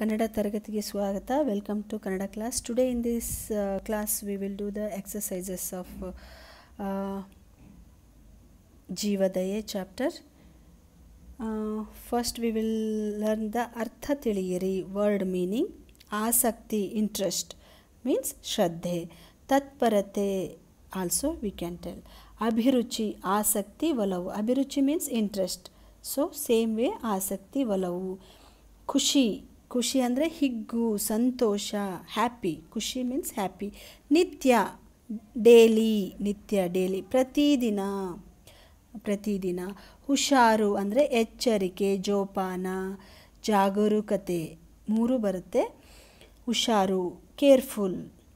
ಕನ್ನಡ ತರಗತಿಗೆ ಸ್ವಾಗತ welcome to Kannada class today in this class we will do the exercises of Jeevadaye chapter first we will learn the ಅರ್ಥ ತಿಳಿಯಿರಿ word meaning ಆಸಕ್ತಿ interest means ಶ್ರದ್ಧೆ ತತ್ಪರತೆ also we can tell ಅಭಿರುಚಿ ಆಸಕ್ತಿ ಒಲವು ಅಭಿರುಚಿ means interest so same way ಆಸಕ್ತಿ ಒಲವು ಖುಷಿ ಖುಷಿ ಅಂದರೆ ಹಿಗ್ಗು ಸಂತೋಷ ಹ್ಯಾಪಿ ಖುಷಿ ಮೀನ್ಸ್ ಹ್ಯಾಪಿ ನಿತ್ಯ ಡೇಲಿ ನಿತ್ಯ ಡೇಲಿ ಪ್ರತಿದಿನ ಪ್ರತಿದಿನ ಹುಷಾರು ಅಂದರೆ ಎಚ್ಚರಿಕೆ ಜೋಪಾನ ಜಾಗರೂಕತೆ ಮೂರು ಬರುತ್ತೆ ಹುಷಾರು ಕೇರ್ಫುಲ್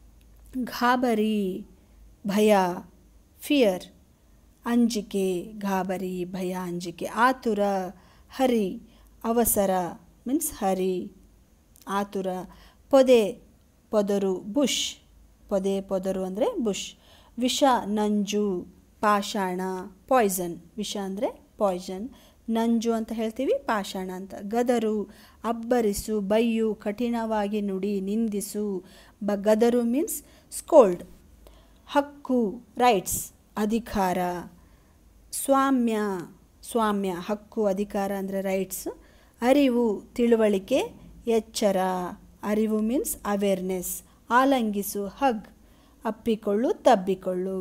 ಗಾಬರಿ ಭಯ ಫಿಯರ್ ಅಂಜಿಕೆ ಗಾಬರಿ ಭಯ ಅಂಜಿಕೆ ಆತುರ ಹರಿ ಅವಸರ ಮೀನ್ಸ್ ಹರಿ ಆತುರ ಪೊದೆ ಪೊದರು ಬುಷ್ ಪೊದೆ ಪೊದರು ಅಂದರೆ ಬುಷ್ ವಿಷ ನಂಜು ಪಾಷಾಣ ಪಾಯ್ಸನ್ ವಿಷ ಅಂದರೆ ಪಾಯ್ಸನ್ ನಂಜು ಅಂತ ಹೇಳ್ತೀವಿ ಪಾಷಾಣ ಅಂತ ಗದರು ಅಬ್ಬರಿಸು ಬೈಯು ಕಠಿಣವಾಗಿ ನುಡಿ ನಿಂದಿಸು ಬ ಗದರು ಮೀನ್ಸ್ ಸ್ಕೋಲ್ಡ್ ಹಕ್ಕು ರೈಟ್ಸ್ ಅಧಿಕಾರ ಸ್ವಾಮ್ಯ ಸ್ವಾಮ್ಯ ಹಕ್ಕು ಅಧಿಕಾರ ಅಂದರೆ ರೈಟ್ಸ್ ಅರಿವು ತಿಳುವಳಿಕೆ ಎಚ್ಚರ ಅರಿವು ಮೀನ್ಸ್ ಅವೇರ್ನೆಸ್ ಆಲಂಗಿಸು ಹಗ್ ಅಪ್ಪಿಕೊಳ್ಳು ತಬ್ಬಿಕೊಳ್ಳು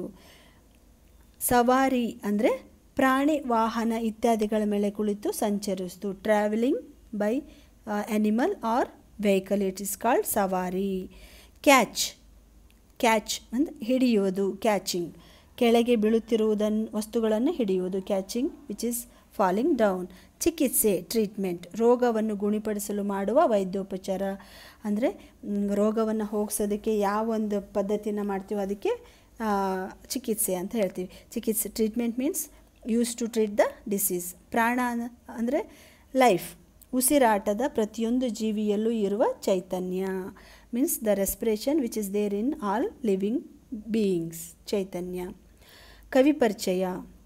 ಸವಾರಿ ಅಂದರೆ ಪ್ರಾಣಿ ವಾಹನ ಇತ್ಯಾದಿಗಳ ಮೇಲೆ ಕುಳಿತು ಸಂಚರಿಸ್ತು traveling by animal or vehicle it is called ಸವಾರಿ ಕ್ಯಾಚ್ ಕ್ಯಾಚ್ ಅಂದರೆ ಹಿಡಿಯೋದು ಕ್ಯಾಚಿಂಗ್ ಕೆಳಗೆ ಬೀಳುತ್ತಿರುವುದನ್ನು ವಸ್ತುಗಳನ್ನು ಹಿಡಿಯುವುದು catching which is falling down ಚಿಕಿತ್ಸೆ ಟ್ರೀಟ್ಮೆಂಟ್ ರೋಗವನ್ನು ಗುಣಪಡಿಸಲು ಮಾಡುವ ವೈದ್ಯೋಪಚಾರ ಅಂದರೆ ರೋಗವನ್ನು ಹೋಗಿಸೋದಕ್ಕೆ ಯಾವ ಒಂದು ಪದ್ಧತಿನ ಮಾಡ್ತೀವೋ ಅದಕ್ಕೆ ಚಿಕಿತ್ಸೆ ಅಂತ ಹೇಳ್ತೀವಿ ಚಿಕಿತ್ಸೆ treatment means use to treat the disease ಪ್ರಾಣ ಅಂದರೆ ಲೈಫ್ ಉಸಿರಾಟದ ಪ್ರತಿಯೊಂದು ಜೀವಿಯಲ್ಲೂ ಇರುವ ಚೈತನ್ಯ means the respiration which is there in all living beings ಚೈತನ್ಯ ಕವಿ ಪರಿಚಯ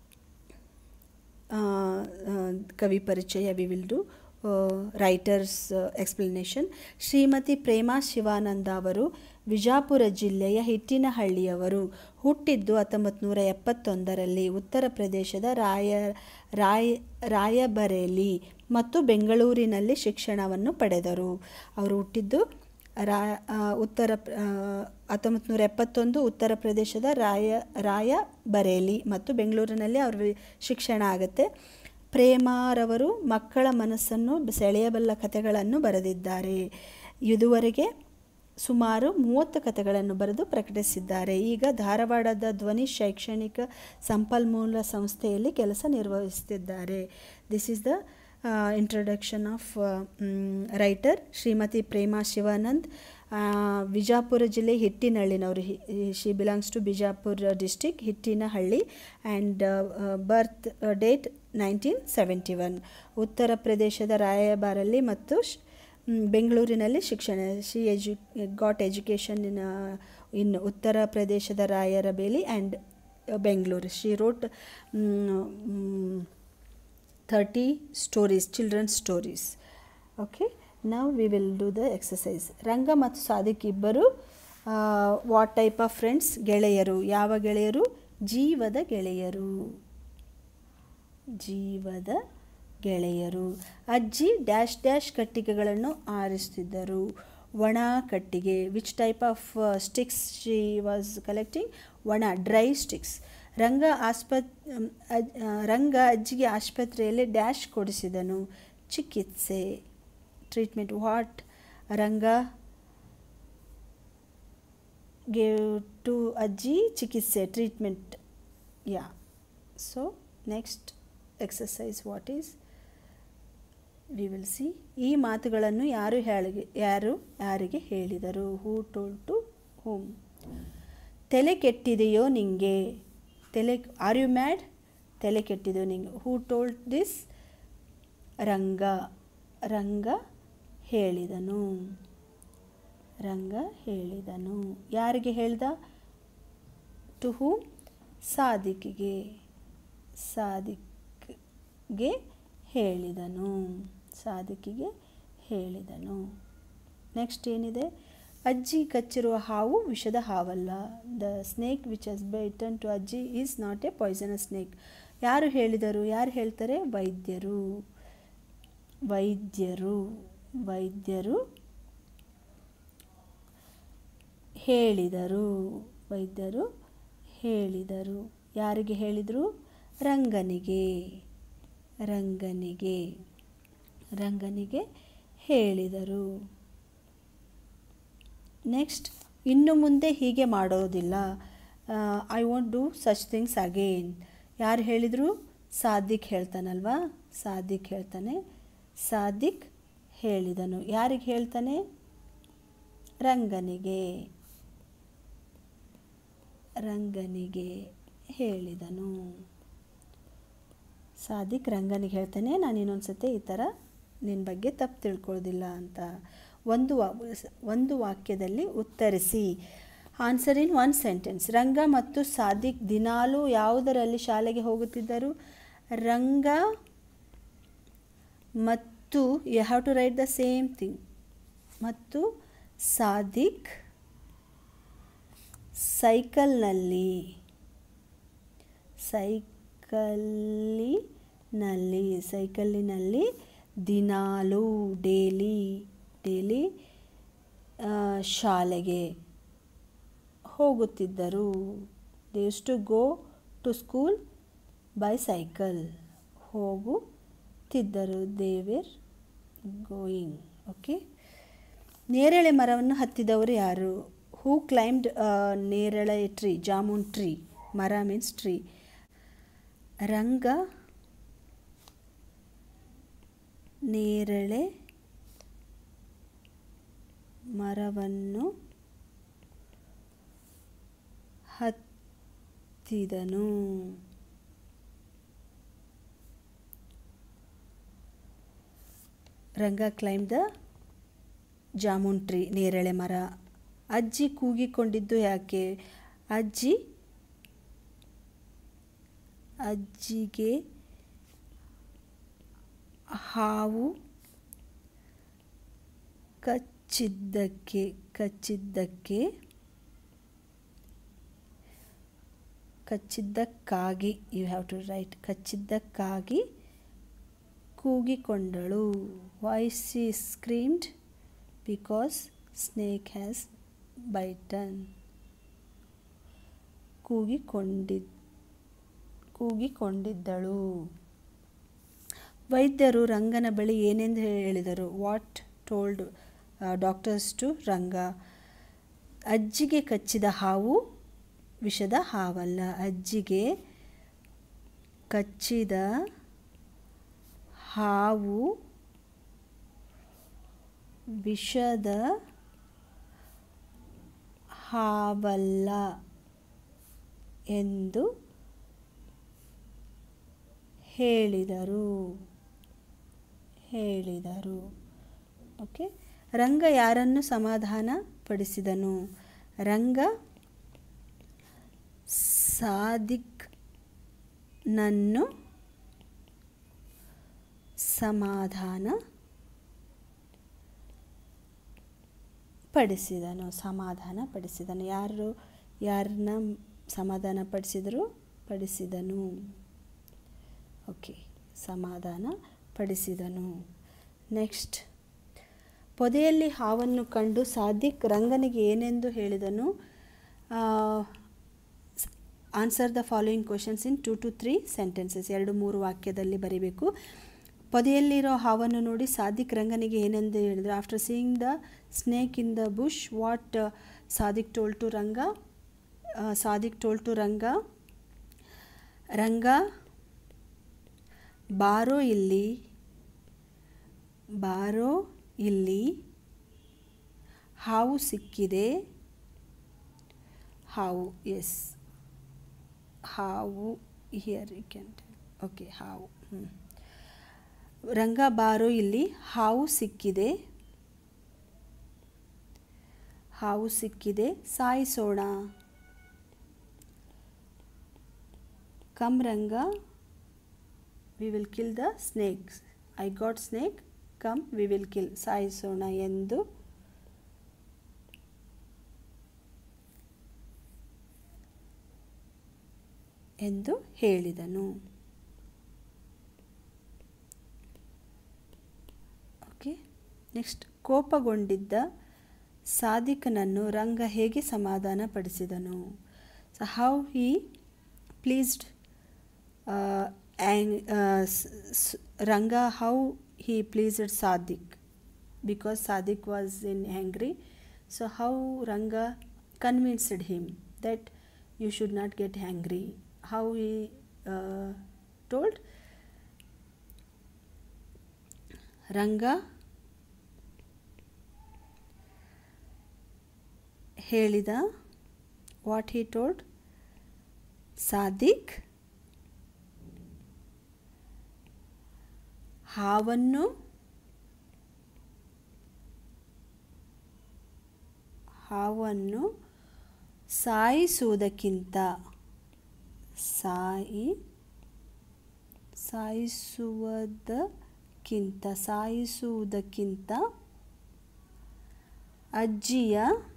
ಕವಿ ಪರಿಚಯ we will do writers explanation Shrimati Prema Shivananda ಅವರು ವಿಜಾಪುರ ಜಿಲ್ಲೆಯ ಹಿಟ್ಟಿನಹಳ್ಳಿಯವರು ಹುಟ್ಟಿದ್ದು ಹತ್ತೊಂಬತ್ತು ನೂರ ಎಪ್ಪತ್ತೊಂದರಲ್ಲಿ ಉತ್ತರ ಪ್ರದೇಶದ ರಾಯ ರಾಯ ರಾಯಬರೇಲಿ ಮತ್ತು ಬೆಂಗಳೂರಿನಲ್ಲಿ ಶಿಕ್ಷಣವನ್ನು ಪಡೆದರು ಅವರು ಹುಟ್ಟಿದ್ದು ರಾ ಉತ್ತರ ಹತ್ತೊಂಬತ್ತು ನೂರ ಎಪ್ಪತ್ತೊಂದು ಉತ್ತರ ಪ್ರದೇಶದ ರಾಯ ರಾಯಬರೇಲಿ ಮತ್ತು ಬೆಂಗಳೂರಿನಲ್ಲಿ ಅವ್ರ ಶಿಕ್ಷಣ ಆಗುತ್ತೆ ಪ್ರೇಮಾರವರು ಮಕ್ಕಳ ಮನಸ್ಸನ್ನು ಸೆಳೆಯಬಲ್ಲ ಕಥೆಗಳನ್ನು ಬರೆದಿದ್ದಾರೆ ಇದುವರೆಗೆ ಸುಮಾರು ಮೂವತ್ತು ಕಥೆಗಳನ್ನು ಬರೆದು ಪ್ರಕಟಿಸಿದ್ದಾರೆ ಈಗ ಧಾರವಾಡದ ಧ್ವನಿ ಶೈಕ್ಷಣಿಕ ಸಂಪನ್ಮೂಲ ಸಂಸ್ಥೆಯಲ್ಲಿ ಕೆಲಸ ನಿರ್ವಹಿಸುತ್ತಿದ್ದಾರೆ this is the introduction of writer Shrimati Prema Shivanand Vijapura ಜಿಲ್ಲೆ ಹಿಟ್ಟಿನಹಳ್ಳಿನವರು she belongs to Bijapur district Hittinahalli and birth date nineteen seventy one ಉತ್ತರ ಪ್ರದೇಶದ ರಾಯಬಾರಲ್ಲಿ ಮತ್ತು ಬೆಂಗಳೂರಿನಲ್ಲಿ ಶಿಕ್ಷಣ ಶಿ ಎಜು ಗಾಟ್ ಎಜುಕೇಷನ್ ಇನ್ ಇನ್ ಉತ್ತರ ಪ್ರದೇಶದ Raebareli and Bengaluru she wrote thirty stories children's stories okay ನಾವು we will do the exercise Ranga ಮತ್ತು ಸಾದಿಕ್ ಇಬ್ಬರು ವಾಟ್ ಟೈಪ್ ಆಫ್ ಫ್ರೆಂಡ್ಸ್ ಗೆಳೆಯರು ಯಾವ ಗೆಳೆಯರು ಜೀವದ ಗೆಳೆಯರು ಜೀವದ ಗೆಳೆಯರು ಅಜ್ಜಿ ಡ್ಯಾಶ್ ಡ್ಯಾಶ್ ಕಟ್ಟಿಗೆಗಳನ್ನು ಆರಿಸುತ್ತಿದ್ದರು ಒಣ ಕಟ್ಟಿಗೆ which type of sticks she was collecting ಒಣ ಡ್ರೈ ಸ್ಟಿಕ್ಸ್ ರಂಗ ಆಸ್ಪತ್ ರಂಗ ಅಜ್ಜಿಗೆ ಆಸ್ಪತ್ರೆಯಲ್ಲಿ ಡ್ಯಾಶ್ ಕೊಡಿಸಿದನು ಚಿಕಿತ್ಸೆ treatment what Ranga gave to ಅಜ್ಜಿ ಚಿಕಿತ್ಸೆ treatment yeah so next exercise what is we will see ಈ ಮಾತುಗಳನ್ನು ಯಾರು ಹೇಳಿ ಯಾರು ಯಾರಿಗೆ ಹೇಳಿದರು ಹೂ ಟೋಲ್ ಟು ಹೋಮ್ ತಲೆ ಕೆಟ್ಟಿದೆಯೋ ನಿಂಗೆ ತಲೆ ಆರ್ ಯು ಮ್ಯಾಡ್ ತಲೆ ಕೆಟ್ಟಿದೆಯೋ ನಿಂಗೆ ಹೂ ಟೋಲ್ಡ್ ದಿಸ್ ರಂಗ ರಂಗ ಹೇಳಿದನು ರಂಗ ಹೇಳಿದನು ಯಾರಿಗೆ ಹೇಳ್ದ ಟು ಹೂ ಸಾದಿಕಿಗೆ ಸಾದಿಕ್ಗೆ ಹೇಳಿದನು ಸಾದಿಕಿಗೆ ಹೇಳಿದನು ನೆಕ್ಸ್ಟ್ ಏನಿದೆ ಅಜ್ಜಿ ಕಚ್ಚಿರುವ ಹಾವು ವಿಷದ ಹಾವಲ್ಲ the snake which has bitten to ಅಜ್ಜಿ is not a poisonous snake ಯಾರು ಹೇಳಿದರು ಯಾರು ಹೇಳ್ತಾರೆ ವೈದ್ಯರು ವೈದ್ಯರು ವೈದ್ಯರು ಹೇಳಿದರು ವೈದ್ಯರು ಹೇಳಿದರು ಯಾರಿಗೆ ಹೇಳಿದರು ರಂಗನಿಗೆ ರಂಗನಿಗೆ ರಂಗನಿಗೆ ಹೇಳಿದರು ನೆಕ್ಸ್ಟ್ ಇನ್ನು ಮುಂದೆ ಹೀಗೆ ಮಾಡೋದಿಲ್ಲ I want do such things again ಯಾರು ಹೇಳಿದರು ಸಾದಿಕ್ ಹೇಳ್ತಾನಲ್ವಾ ಸಾದಿಕ್ ಹೇಳ್ತಾನೆ ಸಾದಿಕ್ ಹೇಳಿದನು ಯಾರಿಗೆ ಹೇಳ್ತಾನೆ ರಂಗನಿಗೆ ರಂಗನಿಗೆ ಹೇಳಿದನು ಸಾದಿಕ್ ರಂಗನಿಗೆ ಹೇಳ್ತಾನೆ ನಾನು ಇನ್ನೊಂದು ಸತಿ ಈ ಥರ ನಿನ್ನ ಬಗ್ಗೆ ತಪ್ಪು ತಿಳ್ಕೊಳ್ಳೋದಿಲ್ಲ ಅಂತ ಒಂದು ವಾ ಒಂದು ವಾಕ್ಯದಲ್ಲಿ ಉತ್ತರಿಸಿ answer in one sentence Ranga ಮತ್ತು ಸಾದಿಕ್ ದಿನಾಲೂ ಯಾವುದರಲ್ಲಿ ಶಾಲೆಗೆ ಹೋಗುತ್ತಿದ್ದರು ರಂಗ ಮತ್ತು you have to write the same thing ಮತ್ತು ಸಾದಿಕ್ ಸೈಕಲ್ನಲ್ಲಿ ಸೈಕಲ್ಲಿನಲ್ಲಿ ಸೈಕಲ್ಲಿನಲ್ಲಿ ದಿನಾಲೂ ಡೇಲಿ ಡೇಲಿ ಶಾಲೆಗೆ ಹೋಗುತ್ತಿದ್ದರು does to go to school by cycle ಹೋಗುತ್ತಿದ್ದರು ದೇವೇರ್ ಗೋಯಿಂಗ್ ಓಕೆ ನೇರಳೆ ಮರವನ್ನು ಹತ್ತಿದವರು ಯಾರು ಹೂ ಕ್ಲೈಮ್ಡ್ ನೇರಳೆ ಟ್ರೀ ಜಾಮೂನ್ ಟ್ರೀ ಮರ ಮೀನ್ಸ್ ಟ್ರೀ ರಂಗ ನೇರಳೆ ಮರವನ್ನು ಹತ್ತಿದನು Ranga climb the jamun tree ನೇರಳೆ ಮರ ಅಜ್ಜಿ ಕೂಗಿಕೊಂಡಿದ್ದು ಯಾಕೆ ಅಜ್ಜಿ ಅಜ್ಜಿಗೆ ಹಾವು ಕಚ್ಚಿದ್ದಕ್ಕೆ ಕಚ್ಚಿದ್ದಕ್ಕೆ ಕಚ್ಚಿದ್ದಕ್ಕಾಗಿ ಯು ಹ್ಯಾವ್ ಟು ರೈಟ್ ಕಚ್ಚಿದ್ದಕ್ಕಾಗಿ ಕೂಗಿಕೊಂಡಳು ವಾಯ್ಸ್ ಈ screamed because snake has bitten ಕೂಗಿಕೊಂಡಿದ್ದ ಕೂಗಿಕೊಂಡಿದ್ದಳು ವೈದ್ಯರು ರಂಗನ ಬಳಿ ಏನೆಂದು ಹೇಳಿದರು what told doctors to Ranga ಅಜ್ಜಿಗೆ ಕಚ್ಚಿದ ಹಾವು ವಿಷದ ಹಾವಲ್ಲ ಅಜ್ಜಿಗೆ ಕಚ್ಚಿದ ಹಾವು ವಿಷದ ಹಾವಲ್ಲ ಎಂದು ಹೇಳಿದರು ಹೇಳಿದರು ಓಕೆ ರಂಗ ಯಾರನ್ನು ಸಮಾಧಾನ ಪಡಿಸಿದನು ರಂಗ ಸಾದಿಕ್ನನ್ನು ಸಮಾಧಾನ ಪಡಿಸಿದನು ಸಮಾಧಾನ ಪಡಿಸಿದನು ಯಾರು ಯಾರನ್ನ ಸಮಾಧಾನ ಪಡಿಸಿದರು ಪಡಿಸಿದನು ಓಕೆ ಸಮಾಧಾನ ಪಡಿಸಿದನು ನೆಕ್ಸ್ಟ್ ಪೊದೆಯಲ್ಲಿ ಹಾವನ್ನು ಕಂಡು ಸಾದಿಕ್ ರಂಗನಿಗೆ ಏನೆಂದು ಹೇಳಿದನು answer the following questions in two to three sentences ಎರಡು ಮೂರು ವಾಕ್ಯದಲ್ಲಿ ಬರೀಬೇಕು ಪೊದೆಯಲ್ಲಿರೋ ಹಾವನ್ನು ನೋಡಿ ಸಾದಿಕ್ ರಂಗನಿಗೆ ಏನೆಂದು ಹೇಳಿದರು after seeing the snake in the bush what Sadiq tell to Ranga Sadiq tell to Ranga Ranga ಬಾರೋ ಇಲ್ಲಿ ಬಾರೋ ಇಲ್ಲಿ ಹಾವು ಸಿಕ್ಕಿದೆ ಹಾವು ಎಸ್ ಹಾವು ಹಿಯರ್ ಯು ಕ್ಯಾನ್ ಓಕೆ ಹಾವು ಹ್ಞೂ ರಂಗ ಬಾರೋ ಇಲ್ಲಿ ಹಾವು ಸಿಕ್ಕಿದೆ ಹಾವು ಸಿಕ್ಕಿದೆ ಸಾಯಿಸೋಣ come Ranga we will kill the snakes I got snake come we will kill ಸಾಯಿಸೋಣ ಎಂದು ಎಂದು ಹೇಳಿದನು ಓಕೆ ನೆಕ್ಸ್ಟ್ ಕೋಪಗೊಂಡಿದ್ದ ಸಾದಿಕನನ್ನು ರಂಗ ಹೇಗೆ ಸಮಾಧಾನಪಡಿಸಿದನು so how he pleased Ranga how he pleased Sadiq because Sadiq was in angry so how Ranga convinced him that you should not get angry how he told Ranga ಹೇಳಿದ what he told Sadiq ಹಾವನ್ನು ಹಾವನ್ನು ಸಾಯಿಸುವುದಕ್ಕಿಂತ ಸಾಯಿ ಸಾಯಿಸುವುದಕ್ಕಿಂತ ಸಾಯಿಸುವುದಕ್ಕಿಂತ ಅಜ್ಜಿಯ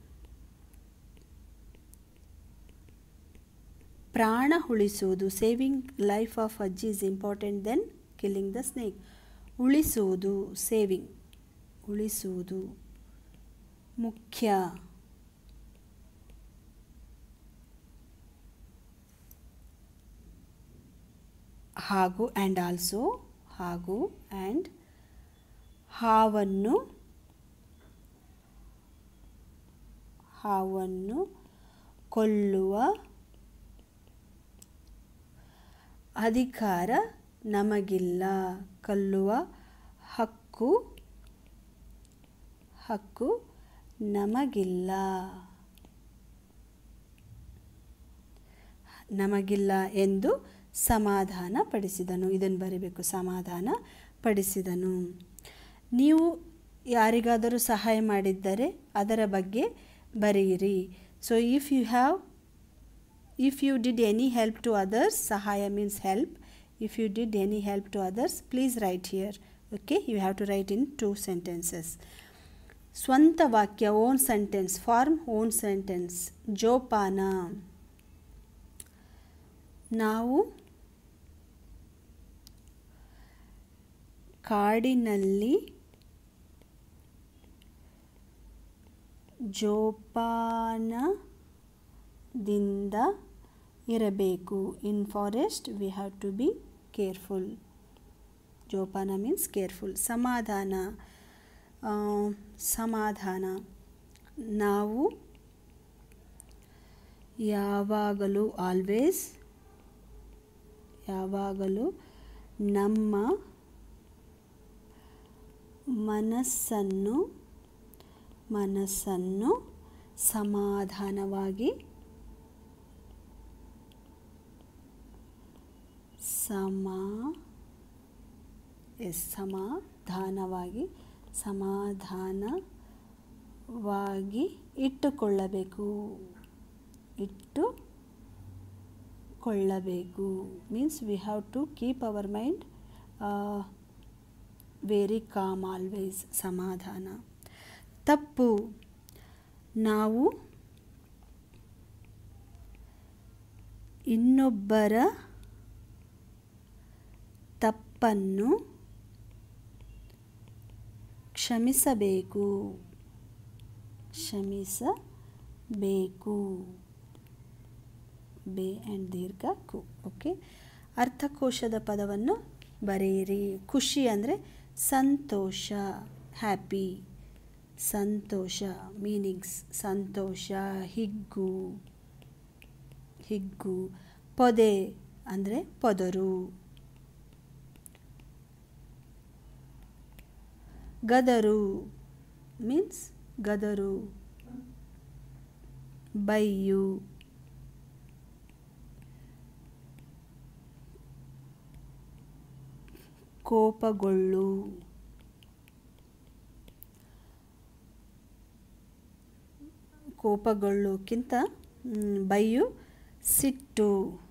ಪ್ರಾಣ ಉಳಿಸುವುದು ಸೇವಿಂಗ್ ಲೈಫ್ ಆಫ್ ಅಜ್ಜಿ is important then killing the snake ಉಳಿಸುವುದು saving ಉಳಿಸುವುದು ಮುಖ್ಯ ಹಾಗೂ ಆ್ಯಂಡ್ ಆಲ್ಸೋ ಹಾಗೂ ಆ್ಯಂಡ್ ಹಾವನ್ನು ಹಾವನ್ನು ಕೊಲ್ಲುವ ಅಧಿಕಾರ ನಮಗಿಲ್ಲ ಕಲ್ಲುವ ಹಕ್ಕು ಹಕ್ಕು ನಮಗಿಲ್ಲ ನಮಗಿಲ್ಲ ಎಂದು ಸಮಾಧಾನ ಪಡಿಸಿದನು ಇದನ್ನು ಬರೀಬೇಕು ಸಮಾಧಾನ ಪಡಿಸಿದನು ನೀವು ಯಾರಿಗಾದರೂ ಸಹಾಯ ಮಾಡಿದ್ದರೆ ಅದರ ಬಗ್ಗೆ ಬರೆಯಿರಿ so if you have if you did any help to others sahaya means help if you did any help to others please write here okay you have to write in two sentences ಸ್ವಂತ ವಾಕ್ಯ own sentence form own sentence ಜೋಪಾನ ನಾವು ಕಾಡಿನಲ್ಲಿ ಜೋಪಾನದಿಂದ ಇರಬೇಕು in forest we have to be careful ಜೋಪಾನ means careful ಸಮಾಧಾನ ಸಮಾಧಾನ ನಾವು ಯಾವಾಗಲೂ ಆಲ್ವೇಸ್ ಯಾವಾಗಲೂ ನಮ್ಮ ಮನಸ್ಸನ್ನು ಮನಸ್ಸನ್ನು ಸಮಾಧಾನವಾಗಿ ಸಮಾ ಎಸ್ ಸಮಾಧಾನವಾಗಿ ಸಮಾಧಾನವಾಗಿ ಇಟ್ಟುಕೊಳ್ಳಬೇಕು ಇಟ್ಟುಕೊಳ್ಳಬೇಕು means we have to keep our mind very calm always ಸಮಾಧಾನ ತಪ್ಪು ನಾವು ಇನ್ನೊಬ್ಬರ ತಪ್ಪನ್ನು ಕ್ಷಮಿಸಬೇಕು ಕ್ಷಮಿಸಬೇಕು ಬೇ ಆ್ಯಂಡ್ ದೀರ್ಘ ಕು ಓಕೆ ಅರ್ಥಕೋಶದ ಪದವನ್ನು ಬರೆಯಿರಿ ಖುಷಿ ಅಂದರೆ ಸಂತೋಷ ಹ್ಯಾಪಿ ಸಂತೋಷ ಮೀನಿಂಗ್ಸ್ ಸಂತೋಷ ಹಿಗ್ಗು ಹಿಗ್ಗು ಪೊದೆ ಅಂದರೆ ಪೊದರು ಗದರು ಮೀನ್ಸ್ ಗದರು ಬೈಯು ಕೋಪಗೊಳ್ಳು ಕೋಪಗೊಳ್ಳೋಕ್ಕಿಂತ ಬೈಯು ಸಿಟ್ಟು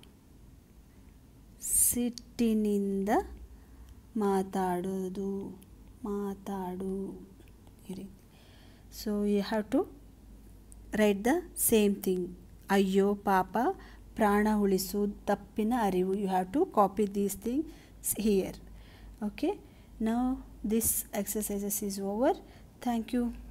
ಸಿಟ್ಟಿನಿಂದ ಮಾತಾಡೋದು ಮಾತಾಡು ಇರಿ so you have to write the same thing ಅಯ್ಯೋ ಪಾಪ ಪ್ರಾಣ ಉಳಿಸು ತಪ್ಪಿನ ಅರಿವು you have to copy these things here okay now this exercises is over thank you